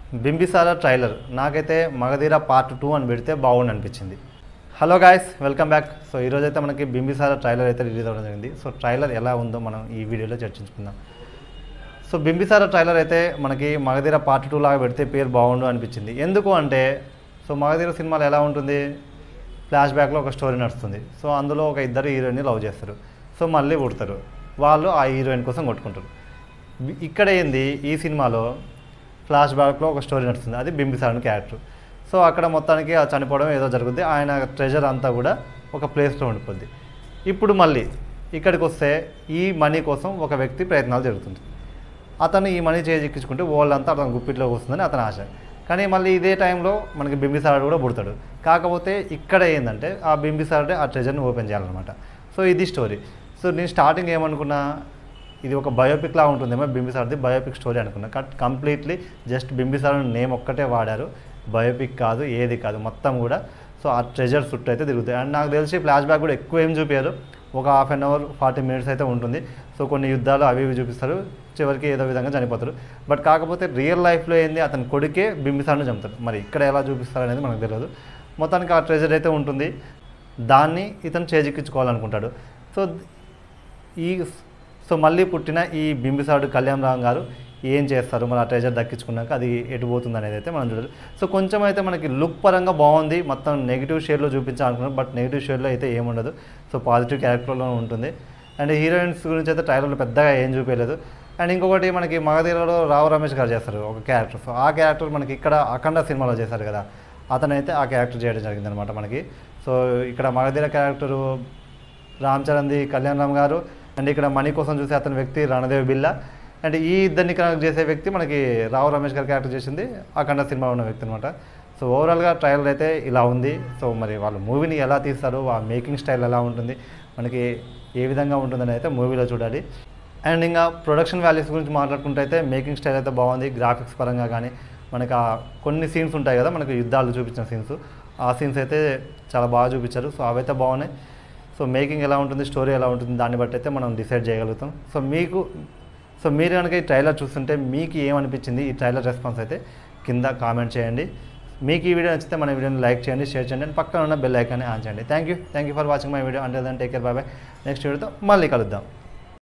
Bimbisara trailer నాకైతే Magadheera part two అని పెడితే బాగుండి అనిపించింది hello guys welcome back so ఈరోజు అయితే మనకి బింబిసారా ట్రైలర్ అయితే రిలీజ్ అవ్వడం జరిగింది సో ట్రైలర్ ఎలా ఉందో మనం ఈ వీడియోలో చర్చించుకుందాం సో బింబిసారా ట్రైలర్ అయితే మనకి మగధీర పార్ట్ టూ లాగా పెడితే పేరు బాగుండు అనిపించింది ఎందుకు అంటే సో మగధీర సినిమాలో ఎలా ఉంటుంది ఫ్లాష్ బ్యాక్లో ఒక స్టోరీ నడుస్తుంది సో అందులో ఒక ఇద్దరు హీరోయిన్ని లవ్ చేస్తారు సో మళ్ళీ పుడతారు వాళ్ళు ఆ హీరోయిన్ కోసం కొట్టుకుంటారు బి- ఇక్కడ ఏంది ఈ సినిమాలో ఫ్లాష్ బ్యాక్లో ఒక స్టోరీ నడుస్తుంది అది బింబిసారన్ క్యారెక్టర్ సో అక్కడ మొత్తానికి ఆ చనిపోవడం ఏదో జరుగుద్ది ఆయన ట్రెజర్ అంతా కూడా ఒక ప్లేస్లో ఉండిపోద్ది ఇప్పుడు మళ్ళీ ఇక్కడికి వస్తే ఈ మనీ కోసం ఒక వ్యక్తి ప్రయత్నాలు జరుగుతుంది అతను ఈ మనీ చేజిక్కించుకుంటే వాళ్ళంతా అతను గుప్పిట్లోకి వస్తుందని అతని ఆశ కానీ మళ్ళీ ఇదే టైంలో మనకి బింబిసారుడు కూడా పుడతాడు కాకపోతే ఇక్కడ ఏంటంటే ఆ బింబిసారుడే ఆ ట్రెజర్ని ఓపెన్ చేయాలన్నమాట సో ఇది స్టోరీ సో నేను స్టార్టింగ్ ఏమనుకున్నా ఇది ఒక బయోపిక్ లా ఉంటుందేమో బింబిసార్ది బయోపిక్ స్టోరీ అనుకున్నా cut completely just Bimbisara name ఒక్కటే వాడారు బయోపిక్ కాదు ఏది కాదు మొత్తం కూడా సో ఆ ట్రెజర్ చుట్టూ అయితే తిరుగుతాయి అండ్ నాకు తెలిసి ఫ్లాష్ బ్యాక్ కూడా ఎక్కువ ఏం చూపించారు ఒక half an hour forty minutes అయితే ఉంటుంది సో కొన్ని యుద్ధాలు అవి ఇవి చూపిస్తారు చివరికి ఏదో విధంగా చనిపోతారు బట్ కాకపోతే రియల్ లైఫ్లో ఏంది అతని కొడుకే బింబిసార్ను చంపుతాడు మరి ఇక్కడ ఎలా చూపిస్తారు అనేది మనకు తెలియదు మొత్తానికి ఆ ట్రెజర్ అయితే ఉంటుంది దాన్ని ఇతను చేజిక్కించుకోవాలనుకుంటాడు సో ఈ సో మళ్ళీ పుట్టిన ఈ బింబిసారుడు కళ్యాణ్ రామ్ గారు ఏం చేస్తారు మన ఆ ట్రెజర్ దక్కించుకున్నాక అది ఎటు పోతుంది అనేది అయితే మనం చూడాలి సో కొంచెం అయితే మనకి లుక్ పరంగా బాగుంది మొత్తం నెగిటివ్ షేడ్లో చూపించాలనుకున్నాం బట్ నెగిటివ్ షేడ్లో అయితే ఏముండదు సో పాజిటివ్ క్యారెక్టర్లో ఉంటుంది అండ్ హీరోయిన్స్ గురించి అయితే ట్రైలర్లో పెద్దగా ఏం చూపించలేదు అండ్ ఇంకొకటి మనకి మగధీరలో రావు రమేష్ గారు చేస్తారు ఒక క్యారెక్టర్ సో ఆ క్యారెక్టర్ మనకి ఇక్కడ అఖండ సినిమాలో చేశారు కదా అతనైతే ఆ క్యారెక్టర్ చేయడం జరిగింది అనమాట మనకి సో ఇక్కడ మగధీర క్యారెక్టరు రామ్ చరణ్ది కళ్యాణ్ రామ్ గారు అండ్ ఇక్కడ మనీ కోసం చూసే అతని వ్యక్తి రణదేవ్ బిల్లా అండ్ ఈ ఇద్దరిని కనెక్ట్ చేసే వ్యక్తి మనకి రావు రమేష్ గారు క్యారెక్టర్ చేసింది అఖండ సినిమా ఉన్న వ్యక్తి అనమాట సో ఓవరాల్గా ట్రయల్ అయితే ఇలా ఉంది సో మరి వాళ్ళు మూవీని ఎలా తీస్తారు ఆ మేకింగ్ స్టైల్ ఎలా ఉంటుంది మనకి ఏ విధంగా ఉంటుందని అయితే మూవీలో చూడాలి అండ్ ఇంకా ప్రొడక్షన్ వాల్యూస్ గురించి మాట్లాడుకుంటే అయితే మేకింగ్ స్టైల్ అయితే బాగుంది గ్రాఫిక్స్ పరంగా కానీ మనకి ఆ కొన్ని సీన్స్ ఉంటాయి కదా మనకి యుద్ధాలు చూపించిన సీన్స్ ఆ సీన్స్ అయితే చాలా బాగా చూపించారు సో అవైతే బాగున్నాయి సో మేకింగ్ ఎలా ఉంటుంది స్టోరీ ఎలా ఉంటుంది దాన్ని బట్టి అయితే మనం డిసైడ్ చేయగలుగుతాం సో మీకు సో మీరు కనుక ఈ ట్రైలర్ చూస్తుంటే మీకు ఏమనిపించింది ఈ ట్రైలర్ రెస్పాన్స్ అయితే కింద కామెంట్ చేయండి మీకు ఈ వీడియో నచ్చితే మన వీడియోని లైక్ చేయండి షేర్ చేయండి అండ్ పక్కన ఉన్న బెల్ ఐకాన్ని ఆన్ చేయండి thank you thank you for watching my video అంటే దాన్ని take care bye bye next వీడియోతో మళ్ళీ కలుద్దాం